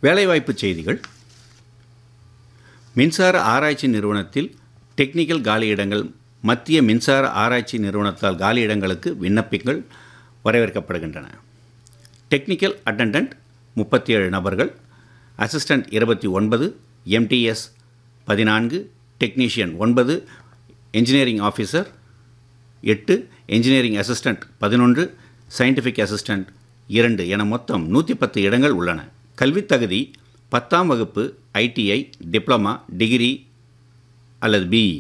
வேலைவாய்ப்பு செய்திகள் மின்சார ஆராய்ச்சி நிறுவனத்தில் டெக்னிக்கல் காலியிடங்கள் மத்திய மின்சார ஆராய்ச்சி நிறுவனத்தால் காலியிடங்களுக்கு விண்ணப்பிங்கள் வரவேற்கப்படுகின்றன டெக்னிக்கல் அட்டண்டன்ட் முப்பத்தி ஏழு நபர்கள் அசிஸ்டண்ட் இருபத்தி ஒன்பது எம்டிஎஸ் பதினான்கு டெக்னீஷியன் ஒன்பது என்ஜினியரிங் ஆஃபீஸர் எட்டு என்ஜினியரிங் அசிஸ்டண்ட் பதினொன்று சயின்டிஃபிக் அசிஸ்டண்ட் இரண்டு என மொத்தம் நூற்றி பத்து இடங்கள் உள்ளன கல்வித் தகுதி பத்தாம் வகுப்பு ஐடிஐ டிப்ளமா டிகிரி அல்லது பிஇ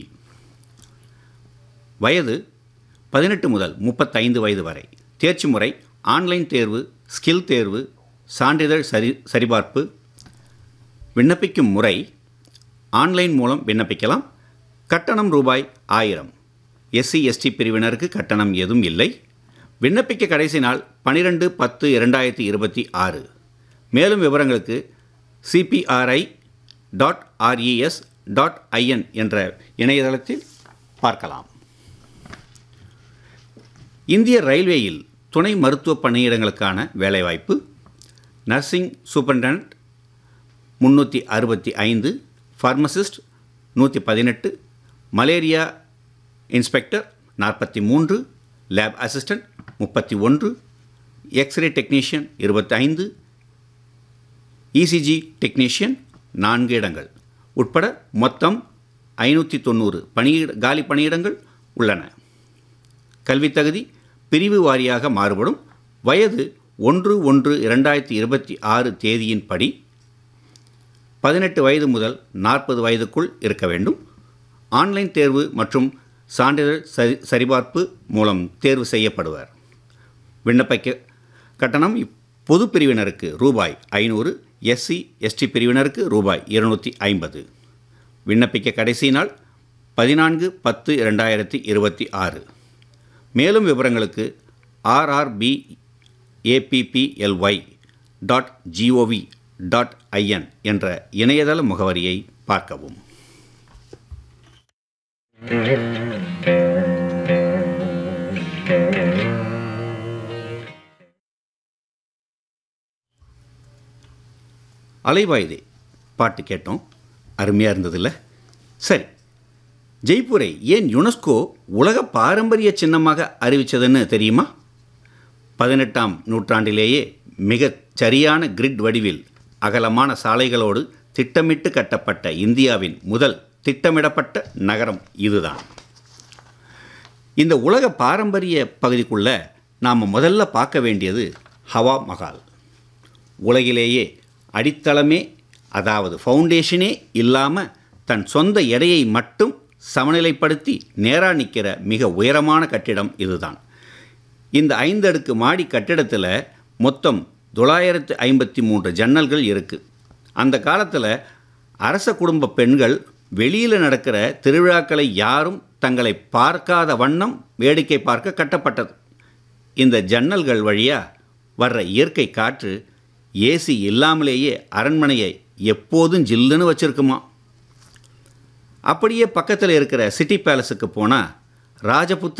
வயது பதினெட்டு முதல் முப்பத்தைந்து வயது வரை தேர்ச்சி முறை ஆன்லைன் தேர்வு ஸ்கில் தேர்வு சான்றிதழ் சரி சரிபார்ப்பு விண்ணப்பிக்கும் முறை ஆன்லைன் மூலம் விண்ணப்பிக்கலாம் கட்டணம் ரூபாய் ஆயிரம் எஸ்சி எஸ்டி பிரிவினருக்கு கட்டணம் ஏதும் இல்லை விண்ணப்பிக்க கடைசி நாள் பனிரெண்டு பத்து இரண்டாயிரத்தி இருபத்தி ஆறு மேலும் விவரங்களுக்கு CBRI dot RES dot IN என்ற இணையதளத்தில் பார்க்கலாம் இந்திய ரயில்வேயில் துணை மருத்துவ பணியிடங்களுக்கான வேலைவாய்ப்பு நர்சிங் சூப்பரண்டன்ட் முந்நூற்றி அறுபத்தி ஐந்து ஃபார்மசிஸ்ட் நூற்றி பதினெட்டு மலேரியா இன்ஸ்பெக்டர் நாற்பத்தி மூன்று லேப் அசிஸ்டன்ட் முப்பத்தி ஒன்று எக்ஸ்ரே டெக்னீஷியன் இருபத்தைந்து இசிஜி டெக்னீஷியன் நான்கு இடங்கள் உட்பட மொத்தம் ஐநூற்றி தொண்ணூறு பணியிட காலி பணியிடங்கள் உள்ளன கல்வித் தகுதி பிரிவு வாரியாக மாறுபடும் வயது ஒன்று ஒன்று இரண்டாயிரத்தி இருபத்தி ஆறு தேதியின்படி பதினெட்டு வயது முதல் நாற்பது வயதுக்குள் இருக்க வேண்டும் ஆன்லைன் தேர்வு மற்றும் சான்றிதழ் சரி சரிபார்ப்பு மூலம் தேர்வு செய்யப்படுவர் விண்ணப்பிக்க கட்டணம் பொது பிரிவினருக்கு ரூபாய் ஐநூறு எஸ்சி எஸ்டி பிரிவினருக்கு ரூபாய் இருநூற்றி ஐம்பது விண்ணப்பிக்க கடைசி நாள் பதினான்கு பத்து இரண்டாயிரத்தி இருபத்தி ஆறு மேலும் விவரங்களுக்கு RRB APPLY dot GOV dot IN என்ற இணையதள முகவரியை பார்க்கவும் அலைவாயுதே பாட்டு கேட்டோம் அருமையாக இருந்ததில்ல சரி ஜெய்ப்பூரை ஏன் யுனெஸ்கோ உலக பாரம்பரிய சின்னமாக அறிவித்ததுன்னு தெரியுமா பதினெட்டாம் நூற்றாண்டிலேயே மிகச் சரியான கிரிட் வடிவில் அகலமான சாலைகளோடு திட்டமிட்டு கட்டப்பட்ட இந்தியாவின் முதல் திட்டமிடப்பட்ட நகரம் இதுதான் இந்த உலக பாரம்பரிய பகுதிக்குள்ள நாம் முதல்ல பார்க்க வேண்டியது ஹவா மஹால் உலகிலேயே அடித்தளமே அதாவது ஃபவுண்டேஷனே இல்லாமல் தன் சொந்த எடையை மட்டும் சமநிலைப்படுத்தி நேராக நிற்கிற மிக உயரமான கட்டிடம் இதுதான் இந்த ஐந்தடுக்கு மாடி கட்டிடத்தில் மொத்தம் தொள்ளாயிரத்து ஐம்பத்தி மூன்று ஜன்னல்கள் இருக்குது அந்த காலத்தில் அரச குடும்ப பெண்கள் வெளியில் நடக்கிற திருவிழாக்களை யாரும் தங்களை பார்க்காத வண்ணம் வேடிக்கை பார்க்க கட்டப்பட்டது இந்த ஜன்னல்கள் வழியாக வர்ற இயற்கை காற்று ஏசி இல்லாமலேயே அரண்மனையை எப்போதும் ஜில்லுன்னு வச்சுருக்குமா அப்படியே பக்கத்தில் இருக்கிற சிட்டி பேலஸுக்கு போனால் ராஜபுத்திர